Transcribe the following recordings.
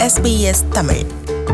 SBS Tamil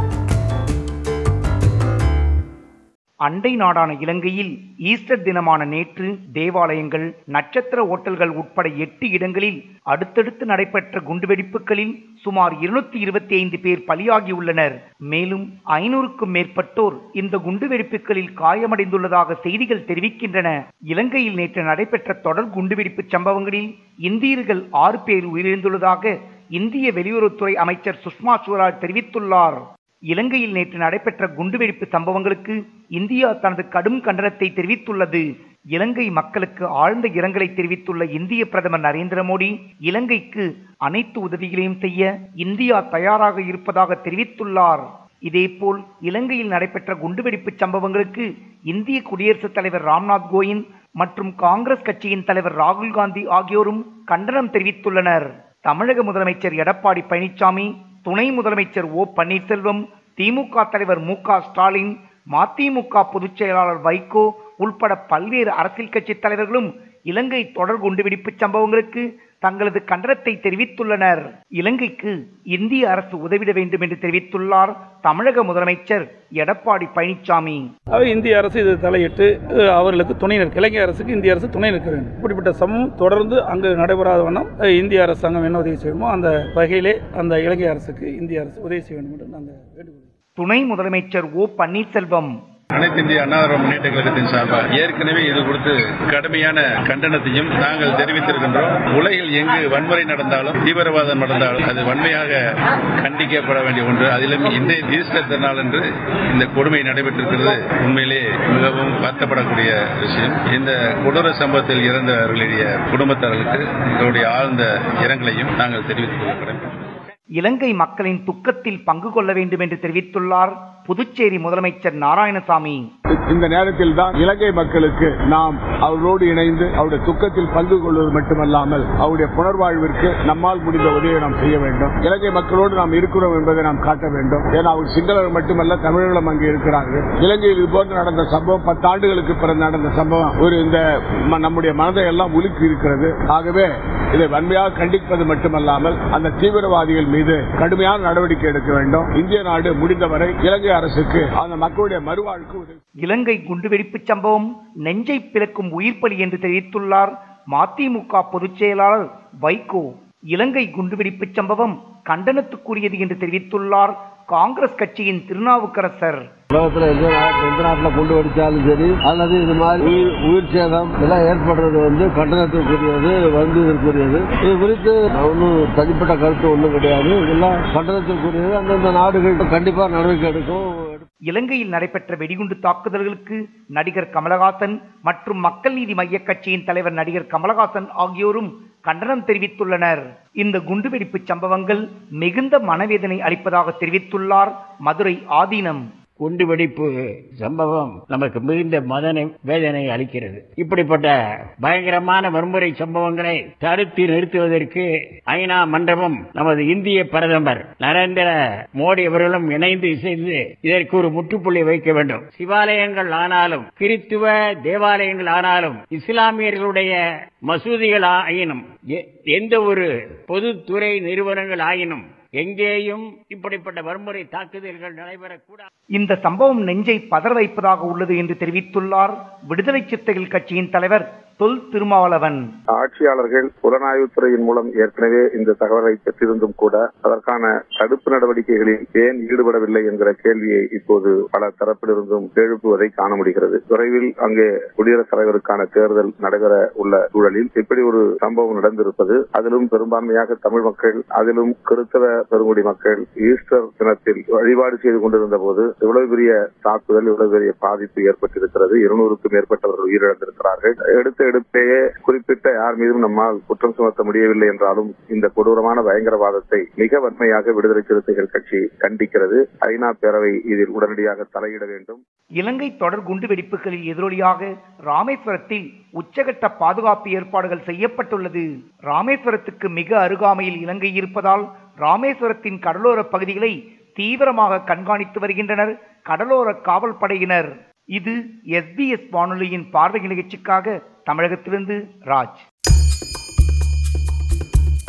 அண்டை நாடான இலங்கையில் ஈஸ்டர் தினமான நேற்று தேவாலயங்கள் நட்சத்திர ஓட்டல்கள் உட்பட எட்டு இடங்களில் அடுத்தடுத்து நடைபெற்ற குண்டுவெடிப்புகளில் சுமார் இருநூத்தி இருபத்தி ஐந்து பேர் பலியாகியுள்ளனர் மேலும் ஐநூறுக்கும் மேற்பட்டோர் இந்த குண்டுவெடிப்புகளில் காயமடைந்துள்ளதாக செய்திகள் தெரிவிக்கின்றன இலங்கையில் நேற்று நடைபெற்ற தொடர் குண்டுவெடிப்பு சம்பவங்களில் இந்தியர்கள் ஆறு பேர் உயிரிழந்துள்ளதாக இந்திய வெளியுறவுத்துறை அமைச்சர் சுஷ்மா ஸ்வராஜ் தெரிவித்துள்ளார் இலங்கையில் நேற்று நடைபெற்ற குண்டுவெடிப்பு சம்பவங்களுக்கு இந்தியா தனது கடும் கண்டனத்தை தெரிவித்துள்ளது இலங்கை மக்களுக்கு ஆழ்ந்த இரங்கலை தெரிவித்துள்ள இந்திய பிரதமர் நரேந்திர மோடி இலங்கைக்கு அனைத்து உதவிகளையும் செய்ய இந்தியா தயாராக இருப்பதாக தெரிவித்துள்ளார் இதேபோல் இலங்கையில் நடைபெற்ற குண்டுவெடிப்பு சம்பவங்களுக்கு இந்திய குடியரசுத் தலைவர் ராம்நாத் கோவிந்த் மற்றும் காங்கிரஸ் கட்சியின் தலைவர் ராகுல் காந்தி ஆகியோரும் கண்டனம் தெரிவித்துள்ளனர் தமிழக முதலமைச்சர் எடப்பாடி பழனிசாமி துணை முதலமைச்சர் ஓ பன்னீர்செல்வம் திமுக தலைவர் மு க ஸ்டாலின் மதிமுக பொதுச் செயலாளர் வைகோ உள்பட பல்வேறு அரசியல் கட்சி தலைவர்களும் இலங்கை தொடர் குண்டுவெடிப்பு சம்பவங்களுக்கு தங்களது கண்டனத்தை தெரிவித்துள்ளனர் இலங்கைக்கு இந்திய அரசு உதவிட வேண்டும் என்று தெரிவித்துள்ளார் தமிழக முதலமைச்சர் எடப்பாடி பழனிசாமி அவை இந்திய அரசு இது தலையிட்டு அஹ், அவர்களுக்கு துணை நிற்க இலங்கை அரசுக்கு இந்திய அரசு துணை நிற்க வேண்டும் இப்படிப்பட்ட சமம் தொடர்ந்து அங்கு நடைபெறாத வண்ணம் அஹ், இந்திய அரசாங்கம் என்ன உதவி செய்யுமோ அந்த வகையிலே அந்த இலங்கை அரசுக்கு இந்திய அரசு உதவி செய்ய வேண்டும் என்று நாங்கள் வேண்டுகொள்கிறோம் துணை முதலமைச்சர் ஓ பன்னீர்செல்வம் அனைத்து இந்திய அண்ணா திராவிட முன்னேற்ற கழகத்தின் சார்பாக ஏற்கனவே இது குறித்து கடுமையான கண்டனத்தையும் நாங்கள் தெரிவித்திருக்கின்றோம் உலகில் எங்கு வன்முறை நடந்தாலும் தீவிரவாதம் நடந்தாலும் அது வன்மையாக கண்டிக்கப்பட வேண்டிய ஒன்று அதிலும் இந்த ஈஸ்டர் திருநாள் என்று இந்த கொடுமை நடைபெற்றிருக்கிறது உண்மையிலே மிகவும் வருத்தப்படக்கூடிய விஷயம் இந்த கொடூர சம்பவத்தில் இறந்தவர்களுடைய குடும்பத்தார்களுக்கு எங்களுடைய ஆழ்ந்த இரங்கலையும் நாங்கள் தெரிவித்துக் கொள்கிறோம் இலங்கை மக்களின் துக்கத்தில் பங்கு கொள்ள வேண்டும் என்று தெரிவித்துள்ளார் புதுச்சேரி முதலமைச்சர் நாராயணசாமி இந்த நேரத்தில் தான் இலங்கை மக்களுக்கு நாம் அவர்களோடு இணைந்து அவருடைய துக்கத்தில் பங்கு கொள்வது மட்டுமல்லாமல் அவருடைய புனர்வாழ்விற்கு நம்மால் முடிந்த உதவியை நாம் செய்ய வேண்டும் இலங்கை மக்களோடு நாம் இருக்கிறோம் என்பதை நாம் காட்ட வேண்டும் ஏன்னா அவர் சிங்களர்கள் மட்டுமல்ல தமிழர்களும் அங்கே இருக்கிறார்கள் இலங்கையில் இதுபோன்று நடந்த சம்பவம் பத்தாண்டுகளுக்கு பிறகு நடந்த சம்பவம் ஒரு இந்த ம- நம்முடைய மனதை எல்லாம் உலுக்கி இருக்கிறது ஆகவே இதை வன்மையாக கண்டிப்பது மட்டுமல்லாமல் அந்த தீவிரவாதிகள் மீது கடுமையான நடவடிக்கை எடுக்க வேண்டும் இந்திய நாடு முடிந்தவரை இலங்கை அரசுக்கு அந்த மக்களுடைய மறுவாழ்வுக்கு உதவி இலங்கை குண்டுவெடிப்பு சம்பவம் நெஞ்சை பிளக்கும் உயிர்ப்பலி என்று தெரிவித்துள்ளார் மதிமுக பொதுச் செயலாளர் வைகோ இலங்கை குண்டுவெடிப்பு சம்பவம் கண்டனத்துக்குரியது என்று தெரிவித்துள்ளார் காங்கிரஸ் கட்சியின் திருநாவுக்கரசர் உலகத்துல எந்த நாட்டு- எந்த நாட்டுல கொண்டு வடிச்சாலும் சரி அல்லது இது மாதிரி உயிர் உயிர் சேதம் இதெல்லாம் ஏற்படுறது வந்து கண்டனத்திற்குரியது வருந்ததற்குரியது இது குறித்து ஒன்றும் தனிப்பட்ட கருத்து ஒன்றும் கிடையாது இதெல்லாம் கண்டனத்திற்குரியது அந்தந்த நாடுகள் கண்டிப்பா நடவடிக்கை எடுக்கும் இலங்கையில் நடைபெற்ற வெடிகுண்டு தாக்குதல்களுக்கு நடிகர் கமலஹாசன் மற்றும் மக்கள் நீதி மையக் கட்சியின் தலைவர் நடிகர் கமலஹாசன் ஆகியோரும் கண்டனம் தெரிவித்துள்ளனர் இந்த குண்டுவெடிப்பு சம்பவங்கள் மிகுந்த மனவேதனை அளிப்பதாக தெரிவித்துள்ளார் மதுரை ஆதீனம் குண்டுவெடிப்பு சம்பவம் நமக்கு மிகுந்த மதனை வேதனை அளிக்கிறது இப்படிப்பட்ட பயங்கரமான வன்முறை சம்பவங்களை தடுத்து நிறுத்துவதற்கு ஐநா மண்டபம் நமது இந்திய பிரதமர் நரேந்திர மோடி அவர்களும் இணைந்து செய்து இதற்கு ஒரு முற்றுப்புள்ளி வைக்க வேண்டும் சிவாலயங்கள் ஆனாலும் கிறித்துவ தேவாலயங்கள் ஆனாலும் இஸ்லாமியர்களுடைய மசூதிகள் ஆயினும் எ- எந்த ஒரு பொதுத்துறை நிறுவனங்கள் ஆயினும் எங்கேயும் இப்படிப்பட்ட வன்முறை தாக்குதல்கள் நடைபெறக்கூடாது இந்த சம்பவம் நெஞ்சை பதற வைப்பதாக உள்ளது என்று தெரிவித்துள்ளார் விடுதலை சிறுத்தைகள் கட்சியின் தலைவர் தொல் திருமாவளவன் ஆட்சியாளர்கள் புலனாய்வுத்துறையின் மூலம் ஏற்கனவே இந்த தகவலை பெற்றிருந்தும் கூட அதற்கான தடுப்பு நடவடிக்கைகளில் ஏன் ஈடுபடவில்லை என்கிற கேள்வியை இப்போது பல தரப்பிலிருந்தும் எழுப்புவதை காண முடிகிறது விரைவில் அங்கே குடியரசுத் தலைவருக்கான தேர்தல் நடைபெற உள்ள சூழலில் இப்படி ஒரு சம்பவம் நடந்திருப்பது அதிலும் பெரும்பான்மையாக தமிழ் மக்கள் அதிலும் கிறிஸ்தவ பெருங்குடி மக்கள் ஈஸ்டர் தினத்தில் வழிபாடு செய்து கொண்டிருந்த போது இவ்வளவு பெரிய தாக்குதல் இவ்வளவு பெரிய பாதிப்பு ஏற்பட்டிருக்கிறது இருநூறுக்கும் மேற்பட்டவர்கள் உயிரிழந்திருக்கிறார்கள் எடுத்த எடுப்பையே குறிப்பிட்ட யார் மீதும் நம்மால் குற்றம் சுமத்த முடியவில்லை என்றாலும் இந்த கொடூரமான பயங்கரவாதத்தை மிக வன்மையாக விடுதலை சிறுத்தைகள் கட்சி கண்டிக்கிறது ஐநா பேரவை இதில் உடனடியாக தலையிட வேண்டும் இலங்கை தொடர் குண்டு வெடிப்புகளில் எதிரொலியாக ராமேஸ்வரத்தில் உச்சகட்ட பாதுகாப்பு ஏற்பாடுகள் செய்யப்பட்டுள்ளது ராமேஸ்வரத்துக்கு மிக அருகாமையில் இலங்கை இருப்பதால் ராமேஸ்வரத்தின் கடலோர பகுதிகளை தீவிரமாக கண்காணித்து வருகின்றனர் கடலோர காவல் படையினர் இது எஸ்பிஎஸ் வானொலியின் பார்வை நிகழ்ச்சிக்காக தமிழகத்திலிருந்து ராஜ்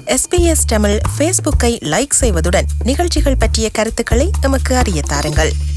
எஸ்பிஎஸ் தமிழ் ஃபேஸ்புக்கை லைக் செய்வதுடன் நிகழ்ச்சிகள் பற்றிய கருத்துக்களை எமக்கு அறிய தாருங்கள்